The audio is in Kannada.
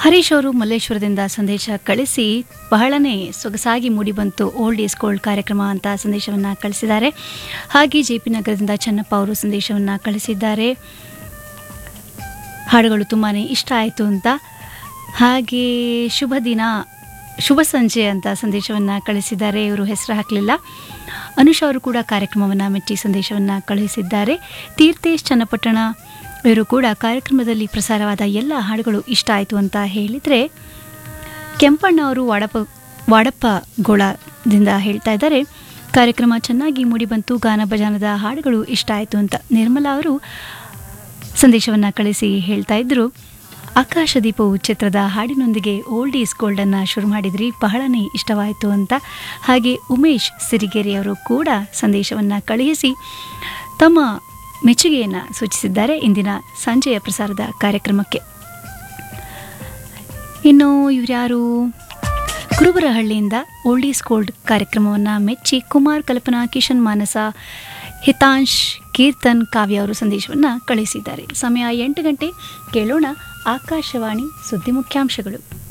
ಹರೀಶ್ ಅವರು ಮಲ್ಲೇಶ್ವರದಿಂದ ಸಂದೇಶ ಕಳಿಸಿ ಬಹಳನೇ ಸೊಗಸಾಗಿ ಮೂಡಿಬಂತು ಓಲ್ಡ್ ಈಸ್ ಗೋಲ್ಡ್ ಕಾರ್ಯಕ್ರಮ ಅಂತ ಸಂದೇಶವನ್ನು ಕಳಿಸಿದ್ದಾರೆ ಹಾಗೆ ಜೆ ಪಿ ನಗರದಿಂದ ಚನ್ನಪ್ಪ ಅವರು ಸಂದೇಶವನ್ನು ಕಳಿಸಿದ್ದಾರೆ ಹಾಡುಗಳು ತುಂಬಾ ಇಷ್ಟ ಆಯಿತು ಅಂತ ಹಾಗೆ ಶುಭ ದಿನ ಶುಭ ಸಂಜೆ ಅಂತ ಸಂದೇಶವನ್ನು ಕಳಿಸಿದ್ದಾರೆ ಇವರು ಹೆಸರು ಹಾಕಲಿಲ್ಲ ಅನುಷ್ ಅವರು ಕೂಡ ಕಾರ್ಯಕ್ರಮವನ್ನು ಮೆಚ್ಚಿ ಸಂದೇಶವನ್ನು ಕಳುಹಿಸಿದ್ದಾರೆ ತೀರ್ಥೇಶ್ ಚನ್ನಪಟ್ಟಣ ಇವರು ಕೂಡ ಕಾರ್ಯಕ್ರಮದಲ್ಲಿ ಪ್ರಸಾರವಾದ ಎಲ್ಲ ಹಾಡುಗಳು ಇಷ್ಟ ಆಯಿತು ಅಂತ ಹೇಳಿದರೆ ಕೆಂಪಣ್ಣ ಅವರು ವಾಡಪ ವಾಡಪ್ಪ ಗೋಳದಿಂದ ಹೇಳ್ತಾ ಇದ್ದಾರೆ ಕಾರ್ಯಕ್ರಮ ಚೆನ್ನಾಗಿ ಮೂಡಿಬಂತು ಗಾನ ಭಜಾನದ ಹಾಡುಗಳು ಇಷ್ಟ ಆಯಿತು ಅಂತ ನಿರ್ಮಲಾ ಅವರು ಸಂದೇಶವನ್ನು ಕಳಿಸಿ ಹೇಳ್ತಾ ಇದ್ರು ಆಕಾಶ ದೀಪವು ಚಿತ್ರದ ಹಾಡಿನೊಂದಿಗೆ ಓಲ್ಡ್ ಈಸ್ ಗೋಲ್ಡನ್ನು ಶುರು ಮಾಡಿದ್ರಿ ಬಹಳನೇ ಇಷ್ಟವಾಯಿತು ಅಂತ ಹಾಗೆ ಉಮೇಶ್ ಸಿರಿಗೇರಿ ಅವರು ಕೂಡ ಸಂದೇಶವನ್ನು ಕಳುಹಿಸಿ ತಮ್ಮ ಮೆಚ್ಚುಗೆಯನ್ನು ಸೂಚಿಸಿದ್ದಾರೆ ಇಂದಿನ ಸಂಜೆಯ ಪ್ರಸಾರದ ಕಾರ್ಯಕ್ರಮಕ್ಕೆ ಇನ್ನು ಇವ್ರ್ಯಾರು ಕುರುಬರಹಳ್ಳಿಯಿಂದ ಓಲ್ಡ್ ಈಸ್ ಗೋಲ್ಡ್ ಕಾರ್ಯಕ್ರಮವನ್ನು ಮೆಚ್ಚಿ ಕುಮಾರ್ ಕಲ್ಪನಾ ಕಿಶನ್ ಮಾನಸ ಹಿತಾಂಶ್ ಕೀರ್ತನ್ ಕಾವ್ಯ ಅವರು ಸಂದೇಶವನ್ನು ಕಳಿಸಿದ್ದಾರೆ ಸಮಯ ಎಂಟು ಗಂಟೆ ಕೇಳೋಣ ಆಕಾಶವಾಣಿ ಸುದ್ದಿ ಮುಖ್ಯಾಂಶಗಳು